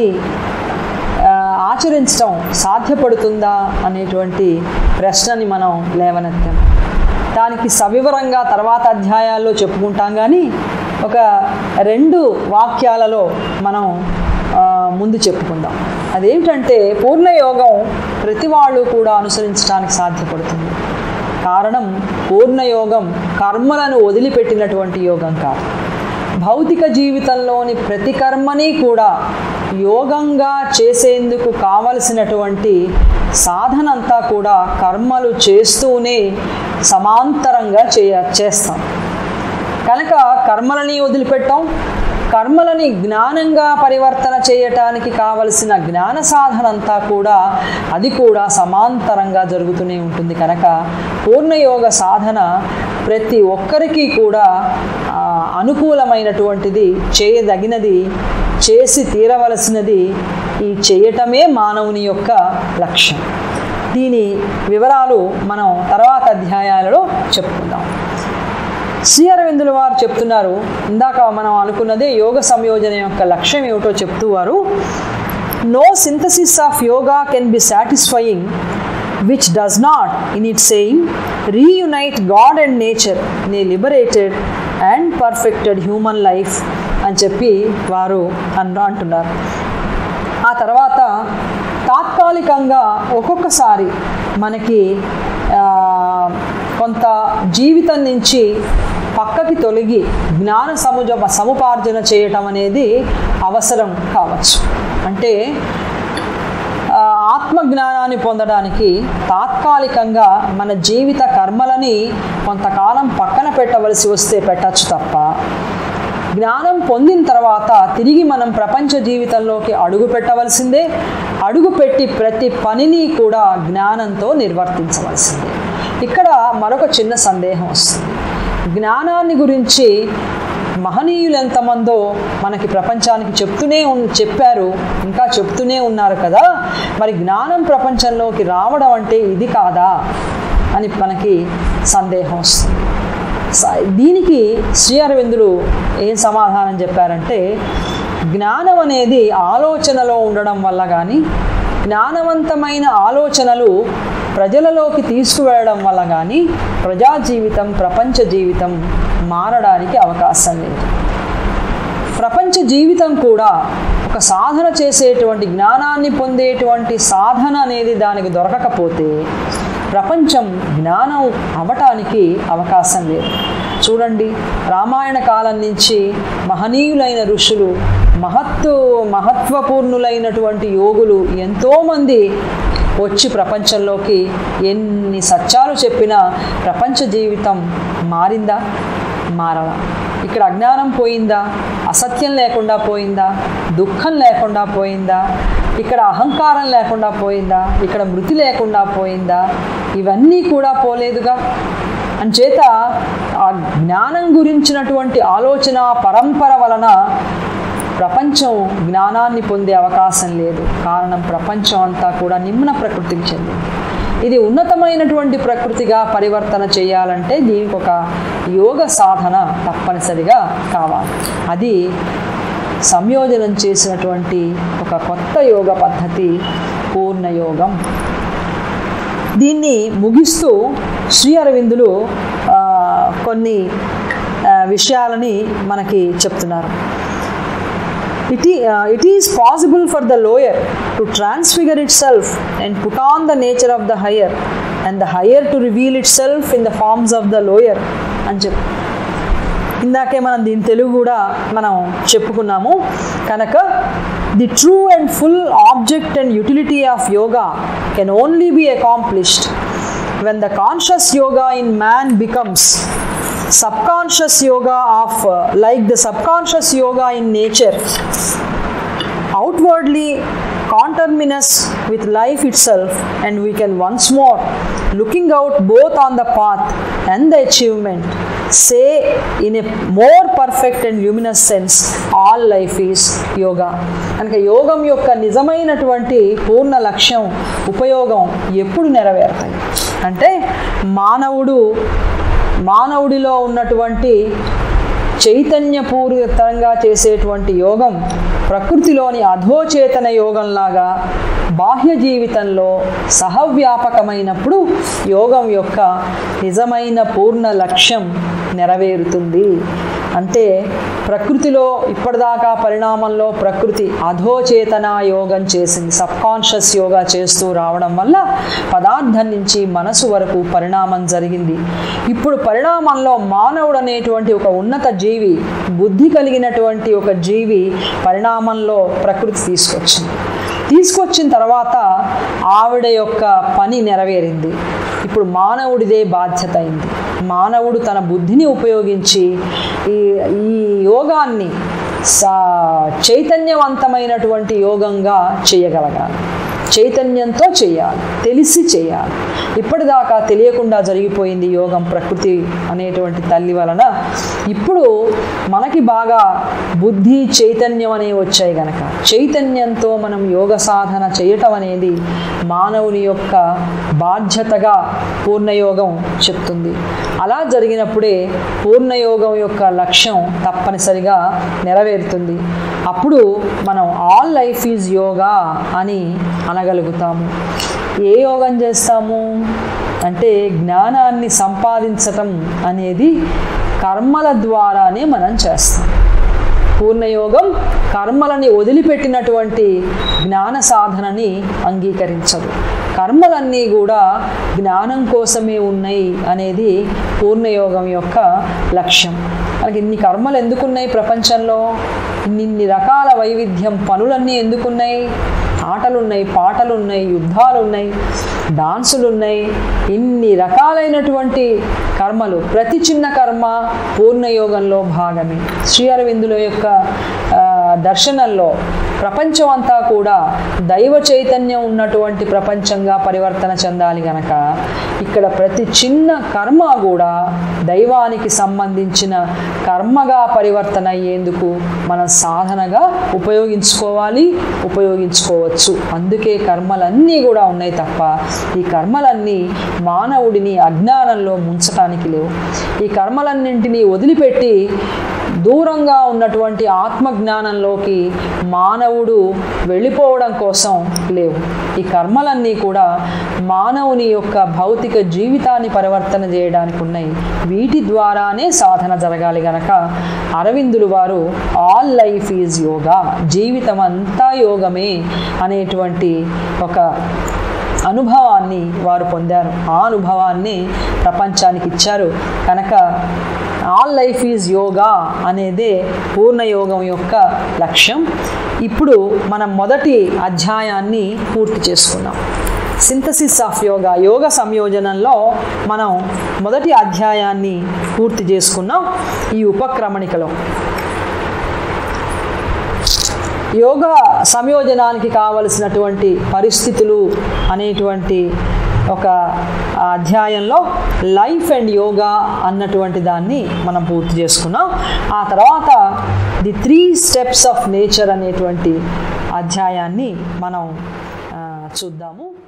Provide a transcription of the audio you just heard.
అది ఆ, ఆచరించడం సాధ్యపడుతుందా అనేటువంటి ప్రశ్నని మనం లేవనెత్తాం దానికి సవివరంగా తర్వాత అధ్యాయాల్లో చెప్పుకుంటాం కానీ ఒక రెండు వాక్యాలలో మనం ఆ, ముందు చెప్పుకుందాం అదేమిటంటే పూర్ణయోగం ప్రతి వాళ్ళు కూడా అనుసరించడానికి సాధ్యపడుతుంది కారణం పూర్ణయోగం కర్మలను వదిలిపెట్టినటువంటి యోగం కాదు భౌతిక జీవితంలోని ప్రతి కర్మని కూడా యోగంగా చేసేందుకు కావలసినటువంటి సాధన అంతా కూడా కర్మలు చేస్తూనే సమాంతరంగా చేయ చేస్తాం కనుక కర్మలని వదిలిపెట్టాం కర్మలని జ్ఞానంగా పరివర్తన చేయటానికి కావలసిన జ్ఞాన సాధన అంతా కూడా అది కూడా సమాంతరంగా జరుగుతూనే ఉంటుంది కనుక పూర్ణయోగ సాధన ప్రతి ఒక్కరికి కూడా ఆ, అనుకూలమైనటువంటిది చేయదగినది చేసి తీరవలసినది ఈ చేయటమే మానవుని యొక్క లక్ష్యం దీని వివరాలు మనం తర్వాత అధ్యాయాలలో చెప్పుకుందాం శ్రీ అరవిందుల వారు చెప్తున్నారు ఇందాక మనం అనుకున్నదే యోగ సంయోజన యొక్క లక్ష్యం ఏమిటో చెప్తూ వారు no synthesis of yoga can be satisfying which does not in it saying reunite God and nature నే liberated and perfected human life అని చెప్పి వారు అన్ అంటున్నారు ఆ తర్వాత తాత్కాలికంగా ఒక్కొక్కసారి మనకి ఆ, కొంత జీవితం నుంచి పక్కకి తొలగి జ్ఞాన సముజ సముపార్జన చేయటం అనేది అవసరం కావచ్చు అంటే ఆ, ఆత్మజ్ఞానాన్ని పొందడానికి తాత్కాలికంగా మన జీవిత కర్మలని కొంతకాలం పక్కన పెట్టవలసి వస్తే పెట్టచ్చు తప్ప జ్ఞానం పొందిన తర్వాత తిరిగి మనం ప్రపంచ జీవితంలోకి అడుగు పెట్టవలసిందే అడుగు పెట్టి ప్రతి పనిని కూడా జ్ఞానంతో నిర్వర్తించవలసిందే ఇక్కడ మరొక చిన్న సందేహం వస్తుంది జ్ఞానాన్ని గురించి మహనీయులు ఎంతమందో మనకి ప్రపంచానికి చెప్తూనే ఉన్ చెప్పారు ఇంకా చెప్తూనే ఉన్నారు కదా మరి జ్ఞానం ప్రపంచంలోకి రావడం అంటే ఇది కాదా అని మనకి సందేహం వస్తుంది స- దీనికి శ్రీ అరవిందులు ఏం సమాధానం చెప్పారంటే జ్ఞానం అనేది ఆలోచనలో ఉండడం వల్ల కానీ జ్ఞానవంతమైన ఆలోచనలు ప్రజలలోకి తీసుకువెళ్ళడం వల్ల కానీ ప్రజా జీవితం ప్రపంచ జీవితం మారడానికి అవకాశం లేదు ప్రపంచ జీవితం కూడా ఒక సాధన చేసేటువంటి జ్ఞానాన్ని పొందేటువంటి సాధన అనేది దానికి దొరకకపోతే ప్రపంచం జ్ఞానం అవటానికి అవకాశం లేదు చూడండి రామాయణ కాలం నుంచి మహనీయులైన ఋషులు మహత్తు మహత్వపూర్ణులైనటువంటి యోగులు ఎంతోమంది వచ్చి ప్రపంచంలోకి ఎన్ని సత్యాలు చెప్పినా ప్రపంచ జీవితం మారిందా మారలా ఇక్కడ అజ్ఞానం పోయిందా అసత్యం లేకుండా పోయిందా దుఃఖం లేకుండా పోయిందా ఇక్కడ అహంకారం లేకుండా పోయిందా ఇక్కడ మృతి లేకుండా పోయిందా ఇవన్నీ కూడా పోలేదుగా అంచేత ఆ జ్ఞానం గురించినటువంటి ఆలోచన పరంపర వలన ప్రపంచం జ్ఞానాన్ని పొందే అవకాశం లేదు కారణం ప్రపంచం అంతా కూడా నిమ్న ప్రకృతికి చెందింది ఇది ఉన్నతమైనటువంటి ప్రకృతిగా పరివర్తన చేయాలంటే దీనికి ఒక యోగ సాధన తప్పనిసరిగా కావాలి అది సంయోజనం చేసినటువంటి ఒక కొత్త యోగ పద్ధతి పూర్ణయోగం దీన్ని ముగిస్తూ శ్రీ అరవిందులు ఆ, కొన్ని ఆ, విషయాలని మనకి చెప్తున్నారు It, i- uh, it is possible for the lower to transfigure itself and put on the nature of the higher, and the higher to reveal itself in the forms of the lower అని చెప్పి ఇందాకే మనం దీని తెలుగు కూడా మనం చెప్పుకున్నాము కనుక the true and full object and utility of yoga can only be accomplished when the conscious yoga in man becomes subconscious yoga of uh, like the subconscious yoga in nature outwardly conterminous with life itself and we can once more looking out both on the path and the achievement say in a more perfect and luminous sense all life is yoga కనుక యోగం యొక్క నిజమైనటువంటి పూర్ణ లక్ష్యం ఉపయోగం ఎప్పుడు నెరవేరుతాయి అంటే మానవుడు మానవుడిలో ఉన్నటువంటి చైతన్యపూరితంగా చేసేటువంటి యోగం ప్రకృతిలోని అధోచేతన యోగంలాగా బాహ్య జీవితంలో సహవ్యాపకమైనప్పుడు యోగం యొక్క నిజమైన పూర్ణ లక్ష్యం నెరవేరుతుంది అంటే ప్రకృతిలో ఇప్పటిదాకా పరిణామంలో ప్రకృతి అధోచేతన యోగం చేసింది సబ్ కాన్షియస్ యోగా చేస్తూ రావడం వల్ల పదార్థం నుంచి మనసు వరకు పరిణామం జరిగింది ఇప్పుడు పరిణామంలో మానవుడు అనేటువంటి ఒక ఉన్నత జీవి బుద్ధి కలిగినటువంటి ఒక జీవి పరిణామంలో ప్రకృతి తీసుకొచ్చింది తీసుకొచ్చిన తర్వాత ఆవిడ యొక్క పని నెరవేరింది ఇప్పుడు మానవుడిదే బాధ్యత అయింది మానవుడు తన బుద్ధిని ఉపయోగించి ఈ ఈ యోగాన్ని సా చైతన్యవంతమైనటువంటి యోగంగా చేయగలగాలి చైతన్యంతో చేయాలి తెలిసి చేయాలి ఇప్పటిదాకా తెలియకుండా జరిగిపోయింది యోగం ప్రకృతి అనేటువంటి తల్లి వలన ఇప్పుడు మనకి బాగా బుద్ధి చైతన్యం అనేవి వచ్చాయి గనక చైతన్యంతో మనం యోగ సాధన చేయటం అనేది మానవుని యొక్క బాధ్యతగా పూర్ణయోగం చెప్తుంది అలా జరిగినప్పుడే పూర్ణయోగం యొక్క లక్ష్యం తప్పనిసరిగా నెరవేరుతుంది అప్పుడు మనం ఆల్ లైఫ్ ఈజ్ యోగా అని అనగలుగుతాము ఏ యోగం చేస్తాము అంటే జ్ఞానాన్ని సంపాదించటం అనేది కర్మల ద్వారానే మనం చేస్తాం పూర్ణయోగం కర్మలని వదిలిపెట్టినటువంటి జ్ఞాన సాధనని అంగీకరించదు కర్మలన్నీ కూడా జ్ఞానం కోసమే ఉన్నాయి అనేది పూర్ణయోగం యొక్క లక్ష్యం మనకి ఇన్ని కర్మలు ఎందుకున్నాయి ప్రపంచంలో ఇన్ని రకాల వైవిధ్యం పనులన్నీ ఎందుకున్నాయి ఆటలు ఉన్నాయి పాటలు ఉన్నాయి యుద్ధాలు ఉన్నాయి డాన్సులు ఉన్నాయి ఇన్ని రకాలైనటువంటి కర్మలు ప్రతి చిన్న కర్మ పూర్ణయోగంలో భాగమే శ్రీ అరవిందుల యొక్క ఆ, దర్శనంలో ప్రపంచం అంతా కూడా దైవ చైతన్యం ఉన్నటువంటి ప్రపంచంగా పరివర్తన చెందాలి గనక ఇక్కడ ప్రతి చిన్న కర్మ కూడా దైవానికి సంబంధించిన కర్మగా పరివర్తన అయ్యేందుకు మనం సాధనగా ఉపయోగించుకోవాలి ఉపయోగించుకోవచ్చు అందుకే కర్మలన్నీ కూడా ఉన్నాయి తప్ప ఈ కర్మలన్నీ మానవుడిని అజ్ఞానంలో ముంచటానికి లేవు ఈ కర్మలన్నింటినీ వదిలిపెట్టి దూరంగా ఉన్నటువంటి ఆత్మజ్ఞానంలోకి మానవుడు వెళ్ళిపోవడం కోసం లేవు ఈ కర్మలన్నీ కూడా మానవుని యొక్క భౌతిక జీవితాన్ని పరివర్తన చేయడానికి ఉన్నాయి వీటి ద్వారానే సాధన జరగాలి గనక అరవిందులు వారు ఆల్ లైఫ్ ఈజ్ యోగా జీవితం అంతా యోగమే అనేటువంటి ఒక అనుభవాన్ని వారు పొందారు ఆ అనుభవాన్ని ప్రపంచానికి ఇచ్చారు కనుక ఆల్ లైఫ్ ఈజ్ యోగా అనేదే పూర్ణ యోగం యొక్క లక్ష్యం ఇప్పుడు మనం మొదటి అధ్యాయాన్ని పూర్తి చేసుకున్నాం సింథసిస్ ఆఫ్ యోగా యోగ సంయోజనంలో మనం మొదటి అధ్యాయాన్ని పూర్తి చేసుకున్నాం ఈ ఉపక్రమణికలో యోగా సంయోజనానికి కావలసినటువంటి పరిస్థితులు అనేటువంటి ఒక అధ్యాయంలో లైఫ్ అండ్ యోగా అన్నటువంటి దాన్ని మనం పూర్తి చేసుకున్నాం ఆ తర్వాత the three steps of nature అనేటువంటి అధ్యాయాన్ని మనం ఆ, చూద్దాము